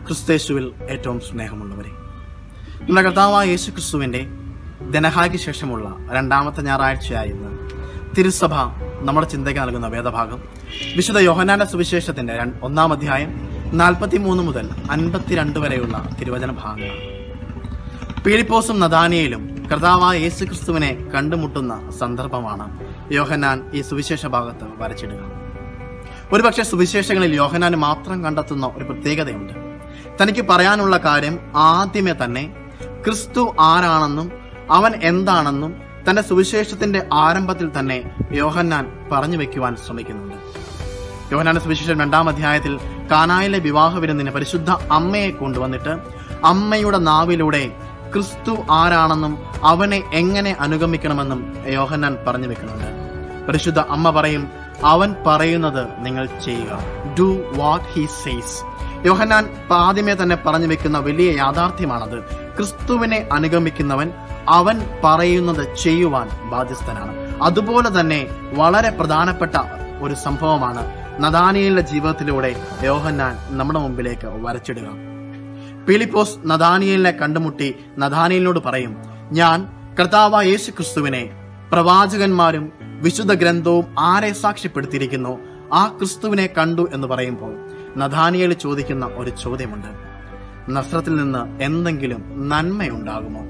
ക്രിസ്തേശുവിൽ ഏറ്റവും സ്നേഹമുള്ളവരെ നമ്മുടെ കർത്താവായ യേശു ക്രിസ്തുവിൻ്റെ ധനഹായ്ക്ക് ശേഷമുള്ള രണ്ടാമത്തെ ഞായറാഴ്ചയായി ഇന്ന് തിരുസഭ നമ്മുടെ ചിന്തയ്ക്ക് നൽകുന്ന വേദഭാഗം വിശുദ്ധ യോഹനാന്റെ സുവിശേഷത്തിന്റെ ര- ഒന്നാം അധ്യായം നാൽപ്പത്തി മൂന്ന് മുതൽ അൻപത്തിരണ്ട് വരെയുള്ള തിരുവചന ഭാഗങ്ങളാണ് പീലിപ്പോസും നദാനിയയിലും കർത്താവായ യേശു ക്രിസ്തുവിനെ കണ്ടുമുട്ടുന്ന സന്ദർഭമാണ് യോഹന്നാൻ ഈ സുവിശേഷ ഭാഗത്ത് വരച്ചിടുക ഒരുപക്ഷെ സുവിശേഷങ്ങളിൽ യോഹനാന് മാത്രം കണ്ടെത്തുന്ന ഒരു പ്രത്യേകതയുണ്ട് തനിക്ക് പറയാനുള്ള കാര്യം ആദ്യമേ തന്നെ ക്രിസ്തു ആരാണെന്നും അവൻ എന്താണെന്നും തന്റെ സുവിശേഷത്തിന്റെ ആരംഭത്തിൽ തന്നെ യോഹന്നാൻ പറഞ്ഞു വെക്കുവാൻ ശ്രമിക്കുന്നുണ്ട് യോഹനാന്റെ സുവിശേഷം രണ്ടാം അധ്യായത്തിൽ കാനായിലെ വിവാഹ വിരുന്നിന് പരിശുദ്ധ അമ്മയെ കൊണ്ടുവന്നിട്ട് അമ്മയുടെ നാവിലൂടെ ക്രിസ്തു ആരാണെന്നും അവനെ എങ്ങനെ അനുഗമിക്കണമെന്നും യോഹന്നാൻ പറഞ്ഞു വെക്കുന്നുണ്ട് പരിശുദ്ധ അമ്മ പറയും അവൻ പറയുന്നത് നിങ്ങൾ ചെയ്യുക ഡു വാട്ട് ഹി സേസ് യോഹന്നാൻ ആദ്യമേ തന്നെ പറഞ്ഞു വെക്കുന്ന വലിയ യാഥാർത്ഥ്യമാണത് ക്രിസ്തുവിനെ അനുഗമിക്കുന്നവൻ അവൻ പറയുന്നത് ചെയ്യുവാൻ ബാധ്യസ്ഥനാണ് അതുപോലെ തന്നെ വളരെ പ്രധാനപ്പെട്ട ഒരു സംഭവമാണ് നദാനിയലിന്റെ ജീവിതത്തിലൂടെ യോഹന്നാൻ നമ്മുടെ മുമ്പിലേക്ക് വരച്ചിടുക പീലിപ്പോസ് നദാനിയലിനെ കണ്ടുമുട്ടി നദാനിയലിനോട് പറയും ഞാൻ കർത്താവ് യേശു ക്രിസ്തുവിനെ പ്രവാചകന്മാരും വിശുദ്ധ ഗ്രന്ഥവും ആരെ സാക്ഷ്യപ്പെടുത്തിയിരിക്കുന്നു ആ ക്രിസ്തുവിനെ കണ്ടു എന്ന് പറയുമ്പോൾ നദാനിയൽ ചോദിക്കുന്ന ഒരു ചോദ്യമുണ്ട് നസ്രത്തിൽ നിന്ന് എന്തെങ്കിലും നന്മയുണ്ടാകുമോ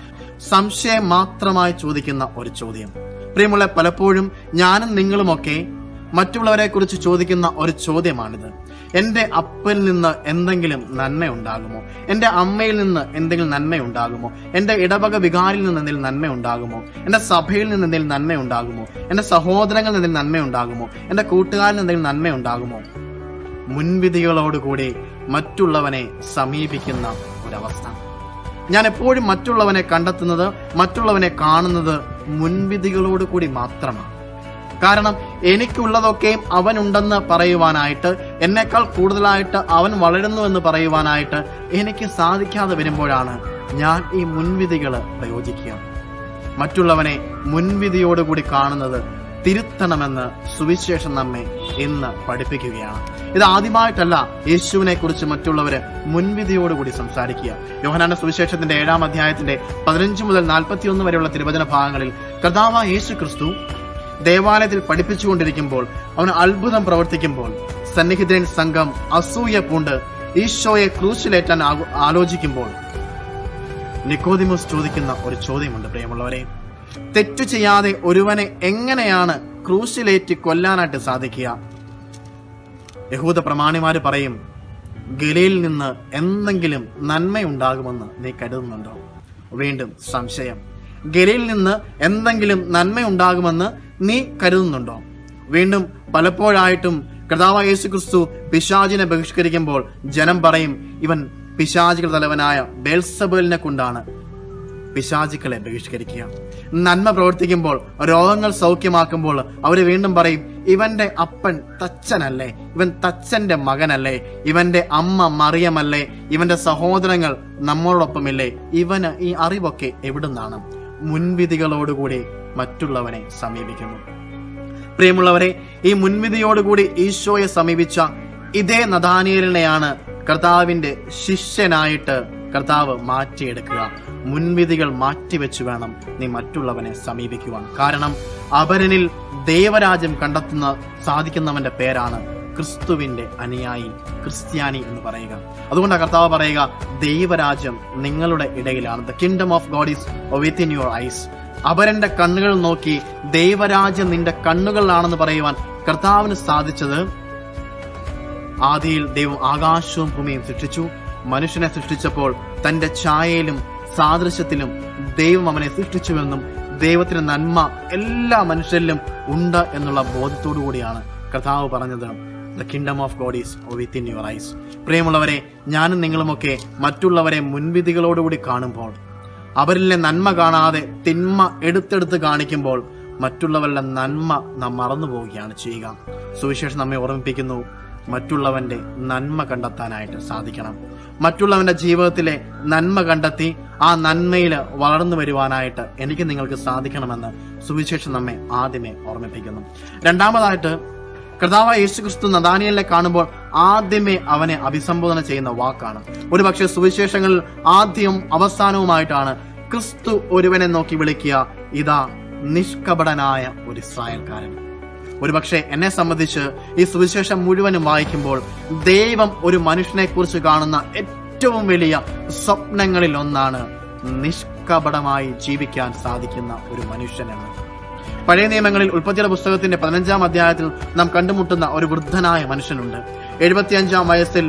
സംശയം മാത്രമായി ചോദിക്കുന്ന ഒരു ചോദ്യം പ്രിയമുള്ള പലപ്പോഴും ഞാനും നിങ്ങളുമൊക്കെ മറ്റുള്ളവരെ കുറിച്ച് ചോദിക്കുന്ന ഒരു ചോദ്യമാണിത് എന്റെ അപ്പനിൽ നിന്ന് എന്തെങ്കിലും നന്മയുണ്ടാകുമോ എന്റെ അമ്മയിൽ നിന്ന് എന്തെങ്കിലും നന്മയുണ്ടാകുമോ എന്റെ ഇടവക വികാരിൽ നിന്ന് എന്തെങ്കിലും നന്മയുണ്ടാകുമോ എന്റെ സഭയിൽ നിന്ന് എന്തെങ്കിലും നന്മയുണ്ടാകുമോ എന്റെ സഹോദരങ്ങളിൽ നിന്ന് എന്തെങ്കിലും നന്മയുണ്ടാകുമോ എന്റെ കൂട്ടുകാരിൽ നിന്ന് എന്തെങ്കിലും നന്മയുണ്ടാകുമോ മുൻവിധികളോടുകൂടി മറ്റുള്ളവനെ സമീപിക്കുന്ന ഒരവസ്ഥ ഞാൻ എപ്പോഴും മറ്റുള്ളവനെ കണ്ടെത്തുന്നത് മറ്റുള്ളവനെ കാണുന്നത് മുൻവിധികളോട് കൂടി മാത്രമാണ് കാരണം എനിക്കുള്ളതൊക്കെയും അവനുണ്ടെന്ന് പറയുവാനായിട്ട് എന്നേക്കാൾ കൂടുതലായിട്ട് അവൻ വളരുന്നു എന്ന് പറയുവാനായിട്ട് എനിക്ക് സാധിക്കാതെ വരുമ്പോഴാണ് ഞാൻ ഈ മുൻവിധികൾ പ്രയോജിക്കുക മറ്റുള്ളവനെ മുൻവിധിയോടുകൂടി കാണുന്നത് തിരുത്തണമെന്ന് സുവിശേഷം നമ്മെ ഇന്ന് പഠിപ്പിക്കുകയാണ് ഇത് ആദ്യമായിട്ടല്ല യേശുവിനെ കുറിച്ച് മറ്റുള്ളവര് മുൻവിധിയോടുകൂടി സംസാരിക്കുക യോഹനാന്റെ സുവിശേഷത്തിന്റെ ഏഴാം അധ്യായത്തിന്റെ പതിനഞ്ച് മുതൽ നാൽപ്പത്തിയൊന്ന് വരെയുള്ള തിരുവചന ഭാഗങ്ങളിൽ കർത്താവ യേശു ക്രിസ്തു ദേവാലയത്തിൽ പഠിപ്പിച്ചുകൊണ്ടിരിക്കുമ്പോൾ അവൻ അത്ഭുതം പ്രവർത്തിക്കുമ്പോൾ സന്നിഹിതൻ സംഘം അസൂയ പൂണ്ട് ഈശോയെ ക്രൂശിലേറ്റാൻ ആഗോ- ആലോചിക്കുമ്പോൾ നിക്കോദിമോസ് ചോദിക്കുന്ന ഒരു ചോദ്യമുണ്ട് പ്രിയമുള്ളവരെ തെറ്റു ചെയ്യാതെ ഒരുവനെ എങ്ങനെയാണ് ക്രൂശിലേറ്റ് കൊല്ലാനായിട്ട് സാധിക്കുക യഹൂദ പ്രമാണിമാര് പറയും ഗലയിൽ നിന്ന് എന്തെങ്കിലും നന്മയുണ്ടാകുമെന്ന് നീ കരുതുന്നുണ്ടോ വീണ്ടും സംശയം ഗലയിൽ നിന്ന് എന്തെങ്കിലും നന്മയുണ്ടാകുമെന്ന് നീ കരുതുന്നുണ്ടോ വീണ്ടും പലപ്പോഴായിട്ടും കർത്താവ് യേശു ക്രിസ്തു പിശാചിനെ ബഹിഷ്കരിക്കുമ്പോൾ ജനം പറയും ഇവൻ പിശാചികൾ തലവനായ ബേൽസബേലിനെ കൊണ്ടാണ് പിശാചുക്കളെ ബഹിഷ്കരിക്കുക നന്മ പ്രവർത്തിക്കുമ്പോൾ രോഗങ്ങൾ സൗഖ്യമാക്കുമ്പോൾ അവർ വീണ്ടും പറയും ഇവന്റെ അപ്പൻ തച്ചനല്ലേ ഇവൻ തച്ചന്റെ മകനല്ലേ ഇവന്റെ അമ്മ മറിയമല്ലേ ഇവന്റെ സഹോദരങ്ങൾ നമ്മളോടൊപ്പമില്ലേ ഇവന് ഈ അറിവൊക്കെ എവിടുന്നാണ് മുൻവിധികളോടുകൂടി മറ്റുള്ളവനെ സമീപിക്കുന്നു പ്രിയമുള്ളവരെ ഈ മുൻവിധിയോടുകൂടി ഈശോയെ സമീപിച്ച ഇതേ നദാനിയലിനെയാണ് കർത്താവിന്റെ ശിഷ്യനായിട്ട് കർത്താവ് മാറ്റിയെടുക്കുക മുൻവിധികൾ മാറ്റിവെച്ച് വേണം നീ മറ്റുള്ളവനെ സമീപിക്കുവാൻ കാരണം അപരനിൽ ദൈവരാജ്യം കണ്ടെത്തുന്ന സാധിക്കുന്നവന്റെ പേരാണ് ക്രിസ്തുവിന്റെ അനുയായി ക്രിസ്ത്യാനി എന്ന് പറയുക അതുകൊണ്ടാണ് കർത്താവ് പറയുക ദൈവരാജ്യം നിങ്ങളുടെ ഇടയിലാണ് the kingdom of God is within your eyes അപരന്റെ കണ്ണുകൾ നോക്കി ദൈവരാജ്യം നിന്റെ കണ്ണുകളിലാണെന്ന് പറയുവാൻ കർത്താവിന് സാധിച്ചത് ആദിയിൽ ദൈവം ആകാശവും ഭൂമിയും സൃഷ്ടിച്ചു മനുഷ്യനെ സൃഷ്ടിച്ചപ്പോൾ തന്റെ ഛായയിലും സാദൃശ്യത്തിലും ദൈവം അവനെ സൃഷ്ടിച്ചുവെന്നും ദൈവത്തിന് നന്മ എല്ലാ മനുഷ്യരിലും ഉണ്ട് എന്നുള്ള ബോധത്തോടു കൂടിയാണ് കർത്താവ് പറഞ്ഞത് the kingdom of God is within your eyes പ്രിയമുള്ളവരെ ഞാനും നിങ്ങളുമൊക്കെ മറ്റുള്ളവരെ മുൻവിധികളോടുകൂടി കാണുമ്പോൾ അവരിലെ നന്മ കാണാതെ തിന്മ എടുത്തെടുത്ത് കാണിക്കുമ്പോൾ മറ്റുള്ളവരുടെ നന്മ നാം മറന്നു പോവുകയാണ് ചെയ്യുക സുവിശേഷം നമ്മെ ഓർമ്മിപ്പിക്കുന്നു മറ്റുള്ളവന്റെ നന്മ കണ്ടെത്താനായിട്ട് സാധിക്കണം മറ്റുള്ളവന്റെ ജീവിതത്തിലെ നന്മ കണ്ടെത്തി ആ നന്മയിൽ വളർന്നു വരുവാനായിട്ട് എനിക്ക് നിങ്ങൾക്ക് സാധിക്കണമെന്ന് സുവിശേഷം നമ്മെ ആദ്യമേ ഓർമ്മിപ്പിക്കുന്നു രണ്ടാമതായിട്ട് കർത്താവ് യേശുക്രിസ്തു നദാനിയലിനെ കാണുമ്പോൾ ആദ്യമേ അവനെ അഭിസംബോധന ചെയ്യുന്ന വാക്കാണ് ഒരുപക്ഷെ സുവിശേഷങ്ങളിൽ ആദ്യവും അവസാനവുമായിട്ടാണ് ക്രിസ്തു ഒരുവനെ നോക്കി വിളിക്കുക ഇതാ നിഷ്കപടനായ ഒരു ഇസ്രായേൽക്കാരൻ ഒരുപക്ഷെ എന്നെ സംബന്ധിച്ച് ഈ സുവിശേഷം മുഴുവനും വായിക്കുമ്പോൾ ദൈവം ഒരു മനുഷ്യനെ കുറിച്ച് കാണുന്ന ഏറ്റവും വലിയ സ്വപ്നങ്ങളിൽ ഒന്നാണ് നിഷ്കപടമായി ജീവിക്കാൻ സാധിക്കുന്ന ഒരു മനുഷ്യനെന്ന് പഴയ നിയമങ്ങളിൽ ഉൽപ്പത്തിയുടെ പുസ്തകത്തിന്റെ പതിനഞ്ചാം അധ്യായത്തിൽ നാം കണ്ടുമുട്ടുന്ന ഒരു വൃദ്ധനായ മനുഷ്യനുണ്ട് എഴുപത്തിയഞ്ചാം വയസ്സിൽ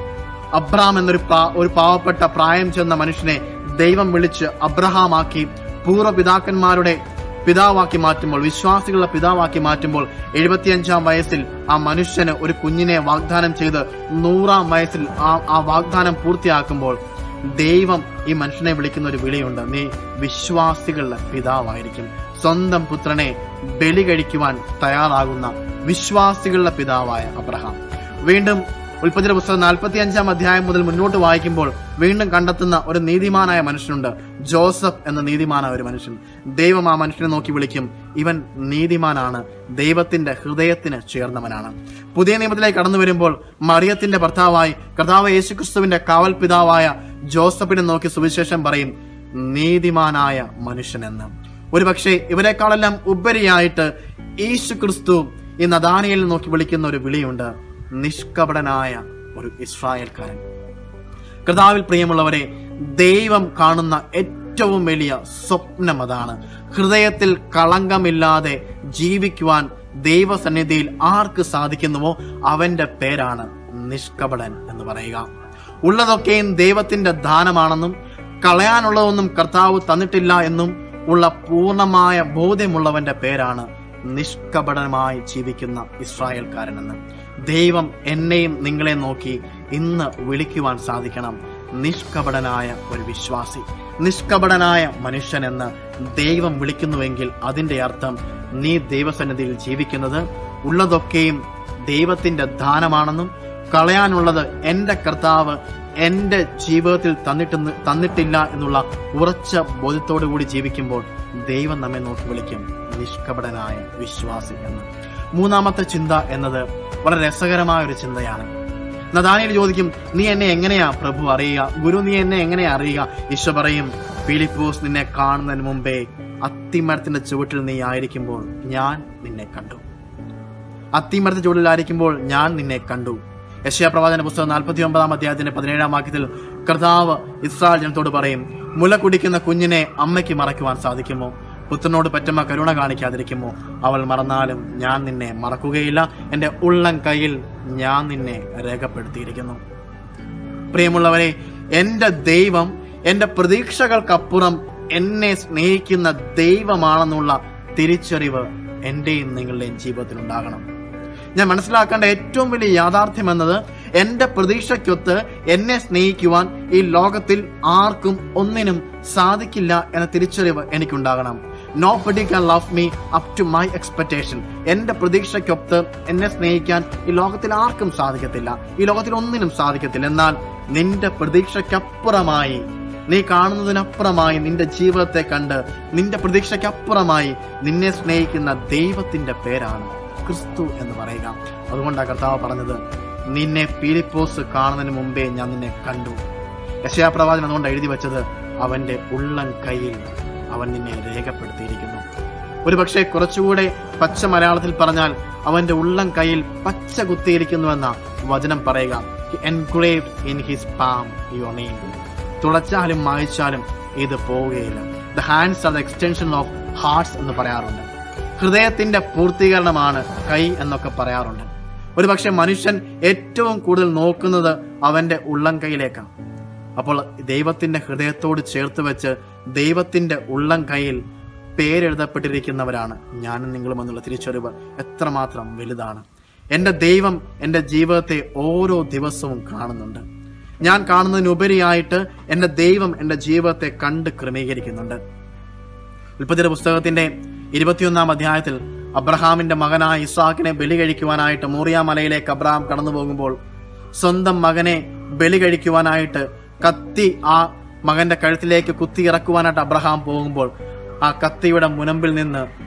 അബ്രാം എന്നൊരു പ്രാ- ഒരു പാവപ്പെട്ട പ്രായം ചെന്ന മനുഷ്യനെ ദൈവം വിളിച്ച് അബ്രഹാമാക്കി പൂർവ്വപിതാക്കന്മാരുടെ പിതാവാക്കി മാറ്റുമ്പോൾ വിശ്വാസികളുടെ പിതാവാക്കി മാറ്റുമ്പോൾ എഴുപത്തിയഞ്ചാം വയസ്സിൽ ആ മനുഷ്യന് ഒരു കുഞ്ഞിനെ വാഗ്ദാനം ചെയ്ത് നൂറാം വയസ്സിൽ ആ ആ വാഗ്ദാനം പൂർത്തിയാക്കുമ്പോൾ ദൈവം ഈ മനുഷ്യനെ വിളിക്കുന്ന ഒരു വിളിയുണ്ട് നീ വിശ്വാസികളുടെ പിതാവായിരിക്കും സ്വന്തം പുത്രനെ ബലി കഴിക്കുവാൻ തയ്യാറാകുന്ന വിശ്വാസികളുടെ പിതാവായ അബ്രഹാം വീണ്ടും ഉൽപ്പത്തിയുടെ പുസ്തകം നാൽപ്പത്തി അഞ്ചാം അധ്യായം മുതൽ മുന്നോട്ട് വായിക്കുമ്പോൾ വീണ്ടും കണ്ടെത്തുന്ന ഒരു നീതിമാനായ മനുഷ്യനുണ്ട് ജോസഫ് എന്ന നീതിമാനായ ഒരു മനുഷ്യൻ ദൈവം ആ മനുഷ്യനെ നോക്കി വിളിക്കും ഇവൻ നീതിമാനാണ് ദൈവത്തിന്റെ ഹൃദയത്തിന് ചേർന്നവനാണ് പുതിയ നിയമത്തിലേക്ക് കടന്നു വരുമ്പോൾ മറിയത്തിന്റെ ഭർത്താവായി കർത്താവ് യേശുക്രിസ്തുവിന്റെ കാവൽ പിതാവായ ജോസഫിനെ നോക്കി സുവിശേഷം പറയും നീതിമാനായ മനുഷ്യനെന്ന് ഒരുപക്ഷെ ഇവരെക്കാളെല്ലാം ഉപരിയായിട്ട് യേശു ക്രിസ്തു ഈ നദാനിയിൽ നോക്കി വിളിക്കുന്ന ഒരു വിളിയുണ്ട് നിഷ്കപടനായ ഒരു ഇസ്രായേൽക്കാരൻ കർത്താവിൽ പ്രിയമുള്ളവരെ ദൈവം കാണുന്ന ഏറ്റവും വലിയ സ്വപ്നം അതാണ് ഹൃദയത്തിൽ കളങ്കമില്ലാതെ ജീവിക്കുവാൻ ദൈവസന്നിധിയിൽ ആർക്ക് സാധിക്കുന്നുവോ അവന്റെ പേരാണ് നിഷ്കപടൻ എന്ന് പറയുക ഉള്ളതൊക്കെയും ദൈവത്തിന്റെ ദാനമാണെന്നും കളയാനുള്ളതൊന്നും കർത്താവ് തന്നിട്ടില്ല എന്നും ഉള്ള പൂർണ്ണമായ ബോധ്യമുള്ളവന്റെ പേരാണ് നിഷ്കപടമായി ജീവിക്കുന്ന ഇസ്രായേൽക്കാരനെന്ന് ദൈവം എന്നെയും നിങ്ങളെ നോക്കി ഇന്ന് വിളിക്കുവാൻ സാധിക്കണം നിഷ്കപടനായ ഒരു വിശ്വാസി നിഷ്കപടനായ മനുഷ്യനെന്ന് ദൈവം വിളിക്കുന്നുവെങ്കിൽ അതിന്റെ അർത്ഥം നീ ദൈവസന്നിധിയിൽ ജീവിക്കുന്നത് ഉള്ളതൊക്കെയും ദൈവത്തിന്റെ ദാനമാണെന്നും കളയാനുള്ളത് എന്റെ കർത്താവ് എന്റെ ജീവിതത്തിൽ തന്നിട്ട് തന്നിട്ടില്ല എന്നുള്ള ഉറച്ച ബോധ്യത്തോടു കൂടി ജീവിക്കുമ്പോൾ ദൈവം നമ്മെ നോക്കി വിളിക്കും നിഷ്കപടനായ വിശ്വാസി എന്ന് മൂന്നാമത്തെ ചിന്ത എന്നത് വളരെ രസകരമായ ഒരു ചിന്തയാണ് നദാനിയിൽ ചോദിക്കും നീ എന്നെ എങ്ങനെയാ പ്രഭു അറിയുക ഗുരു നീ എന്നെ എങ്ങനെയാ അറിയുക ഈശോ പറയും ഫിലിപ്പോസ് നിന്നെ കാണുന്നതിന് മുമ്പേ അത്തിമരത്തിന്റെ ചുവട്ടിൽ നീ ആയിരിക്കുമ്പോൾ ഞാൻ നിന്നെ കണ്ടു അത്തിമരത്തിന്റെ ചുവട്ടിലായിരിക്കുമ്പോൾ ഞാൻ നിന്നെ കണ്ടു യശയ പ്രവാചന പുസ്തകം നാൽപ്പത്തി ഒമ്പതാം അധ്യായത്തിന്റെ പതിനേഴാം വാക്യത്തിൽ കർത്താവ് ഇസ്രായേൽ ജനത്തോട് പറയും മുല കുടിക്കുന്ന കുഞ്ഞിനെ അമ്മയ്ക്ക് മറയ്ക്കുവാൻ സാധിക്കുമോ പുത്രനോട് പറ്റമ്മ കരുണ കാണിക്കാതിരിക്കുമോ അവൾ മറന്നാലും ഞാൻ നിന്നെ മറക്കുകയില്ല എന്റെ ഉള്ളം കയ്യിൽ ഞാൻ നിന്നെ രേഖപ്പെടുത്തിയിരിക്കുന്നു പ്രിയമുള്ളവരെ എന്റെ ദൈവം എന്റെ പ്രതീക്ഷകൾക്കപ്പുറം എന്നെ സ്നേഹിക്കുന്ന ദൈവമാണെന്നുള്ള തിരിച്ചറിവ് എന്റെയും നിങ്ങളുടെയും ജീവിതത്തിൽ ഉണ്ടാകണം ഞാൻ മനസ്സിലാക്കേണ്ട ഏറ്റവും വലിയ യാഥാർത്ഥ്യം എന്നത് എന്റെ പ്രതീക്ഷയ്ക്കൊത്ത് എന്നെ സ്നേഹിക്കുവാൻ ഈ ലോകത്തിൽ ആർക്കും ഒന്നിനും സാധിക്കില്ല എന്ന തിരിച്ചറിവ് എനിക്കുണ്ടാകണം nobody can love me up to my expectation എന്റെ പ്രതീക്ഷയ്ക്കൊത്ത് എന്നെ സ്നേഹിക്കാൻ ഈ ലോകത്തിൽ ആർക്കും സാധിക്കത്തില്ല ഈ ലോകത്തിൽ ഒന്നിനും സാധിക്കത്തില്ല എന്നാൽ നിന്റെ പ്രതീക്ഷയ്ക്കപ്പുറമായി നീ കാണുന്നതിനപ്പുറമായി നിന്റെ ജീവിതത്തെ കണ്ട് നിന്റെ പ്രതീക്ഷയ്ക്കപ്പുറമായി നിന്നെ സ്നേഹിക്കുന്ന ദൈവത്തിന്റെ പേരാണ് ക്രിസ്തു എന്ന് പറയുക അതുകൊണ്ടാണ് കർത്താവ് പറഞ്ഞത് നിന്നെ പീലിപ്പോസ് കാണുന്നതിന് മുമ്പേ ഞാൻ നിന്നെ കണ്ടു യശയാപ്രവാചൻ അതുകൊണ്ട് എഴുതി വെച്ചത് അവന്റെ ഉള്ളൻ കയ്യിൽ അവൻ നിന്നെ രേഖപ്പെടുത്തിയിരിക്കുന്നു ഒരുപക്ഷെ കുറച്ചുകൂടെ പച്ച മലയാളത്തിൽ പറഞ്ഞാൽ അവന്റെ ഉള്ളം കയ്യിൽ പച്ച കുത്തിയിരിക്കുന്നുവെന്ന വചനം പറയുക enclaved in his palm your name തുളച്ചാലും മായ്ച്ചാലും ഇത് പോവുകയില്ല the hands are the extension of hearts എന്ന് പറയാറുണ്ട് ഹൃദയത്തിന്റെ പൂർത്തീകരണമാണ് കൈ എന്നൊക്കെ പറയാറുണ്ട് ഒരുപക്ഷെ മനുഷ്യൻ ഏറ്റവും കൂടുതൽ നോക്കുന്നത് അവന്റെ ഉള്ളം കൈയിലേക്കാണ് അപ്പോൾ ദൈവത്തിന്റെ ഹൃദയത്തോട് ചേർത്ത് വെച്ച് ദൈവത്തിന്റെ ഉള്ളം കയ്യിൽ പേരെഴുതപ്പെട്ടിരിക്കുന്നവരാണ് ഞാനും നിങ്ങളും എന്നുള്ള തിരിച്ചറിവ് എത്രമാത്രം വലുതാണ് എന്റെ ദൈവം എന്റെ ജീവിതത്തെ ഓരോ ദിവസവും കാണുന്നുണ്ട് ഞാൻ കാണുന്നതിനുപരിയായിട്ട് എന്റെ ദൈവം എന്റെ ജീവിതത്തെ കണ്ട് ക്രമീകരിക്കുന്നുണ്ട് ഉൽപ്പത്തിയുടെ പുസ്തകത്തിന്റെ ഇരുപത്തിയൊന്നാം അധ്യായത്തിൽ അബ്രഹാമിന്റെ മകനായ ഇസാക്കിനെ ബലി കഴിക്കുവാനായിട്ട് മോറിയ മലയിലേക്ക് അബ്രഹാം കടന്നു പോകുമ്പോൾ സ്വന്തം മകനെ ബലി കഴിക്കുവാനായിട്ട് കത്തി ആ മകന്റെ കഴുത്തിലേക്ക് കുത്തി ഇറക്കുവാനായിട്ട് അബ്രഹാം പോകുമ്പോൾ ആ കത്തിയുടെ മുനമ്പിൽ നിന്ന്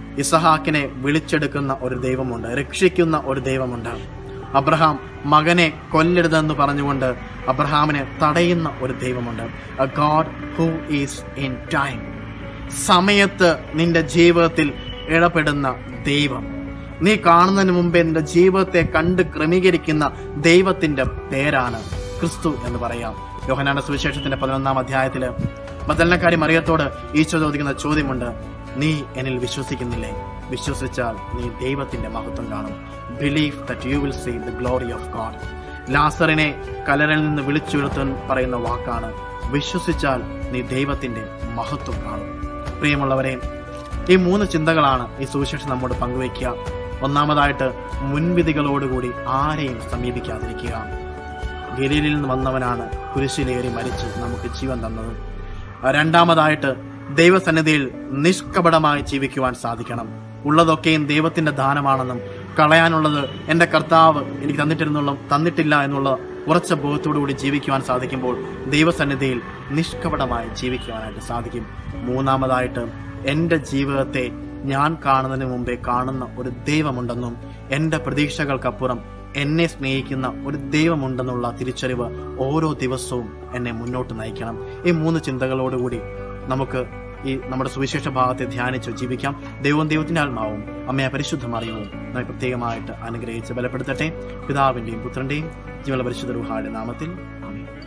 ഇസഹാക്കിനെ വിളിച്ചെടുക്കുന്ന ഒരു ദൈവമുണ്ട് രക്ഷിക്കുന്ന ഒരു ദൈവമുണ്ട് അബ്രഹാം മകനെ കൊല്ലരുതെന്ന് പറഞ്ഞുകൊണ്ട് അബ്രഹാമിനെ തടയുന്ന ഒരു ദൈവമുണ്ട് a God who is in time സമയത്ത് നിന്റെ ജീവിതത്തിൽ ഇടപെടുന്ന ദൈവം നീ കാണുന്നതിന് മുമ്പേ നിന്റെ ജീവിതത്തെ കണ്ട് ക്രമീകരിക്കുന്ന ദൈവത്തിന്റെ പേരാണ് ക്രിസ്തു എന്ന് പറയാം യോഹനാന സുവിശേഷത്തിന്റെ പതിനൊന്നാം അധ്യായത്തില് മദലനക്കാരി മറിയത്തോട് ഈശോ ചോദിക്കുന്ന ചോദ്യമുണ്ട് നീ എന്നിൽ വിശ്വസിക്കുന്നില്ലേ വിശ്വസിച്ചാൽ നീ ദൈവത്തിന്റെ മഹത്വം കാണും believe that you will see the glory of God ലാസറിനെ കലറിൽ നിന്ന് വിളിച്ചുയർത്താൻ പറയുന്ന വാക്കാണ് വിശ്വസിച്ചാൽ നീ ദൈവത്തിന്റെ മഹത്വം കാണും പ്രിയമുള്ളവരെ ഈ മൂന്ന് ചിന്തകളാണ് ഈ സുവിശേഷം നമ്മോട് പങ്കുവയ്ക്കുക ഒന്നാമതായിട്ട് മുൻവിധികളോടുകൂടി ആരെയും സമീപിക്കാതിരിക്കുക ഗലീലിൽ നിന്ന് വന്നവനാണ് കുരിശിലേറി മരിച്ച് നമുക്ക് ജീവൻ തന്നത് രണ്ടാമതായിട്ട് ദൈവസന്നിധിയിൽ നിഷ്കപടമായി ജീവിക്കുവാൻ സാധിക്കണം ഉള്ളതൊക്കെയും ദൈവത്തിന്റെ ദാനമാണെന്നും കളയാനുള്ളത് എന്റെ കർത്താവ് എനിക്ക് തന്നിട്ടിരുന്നുള്ള തന്നിട്ടില്ല എന്നുള്ള ഉറച്ച ബോധത്തോടുകൂടി ജീവിക്കുവാൻ സാധിക്കുമ്പോൾ ദൈവസന്നിധിയിൽ നിഷ്കപടമായി ജീവിക്കുവാനായിട്ട് സാധിക്കും മൂന്നാമതായിട്ട് എന്റെ ജീവിതത്തെ ഞാൻ കാണുന്നതിന് മുമ്പേ കാണുന്ന ഒരു ദൈവമുണ്ടെന്നും എന്റെ പ്രതീക്ഷകൾക്കപ്പുറം എന്നെ സ്നേഹിക്കുന്ന ഒരു ദൈവമുണ്ടെന്നുള്ള തിരിച്ചറിവ് ഓരോ ദിവസവും എന്നെ മുന്നോട്ട് നയിക്കണം ഈ മൂന്ന് ചിന്തകളോടുകൂടി നമുക്ക് ഈ നമ്മുടെ സുവിശേഷ ഭാഗത്തെ ധ്യാനിച്ച് ജീവിക്കാം ദൈവവും ദൈവത്തിന്റെ ആത്മാവും അമ്മയെ പരിശുദ്ധമറിയവും നമ്മെ പ്രത്യേകമായിട്ട് അനുഗ്രഹിച്ച് ബലപ്പെടുത്തട്ടെ പിതാവിന്റെയും പുത്രന്റെയും ജീവന പരിശുദ്ധ റുഹായുടെ നാമത്തിൽ ആമേൻ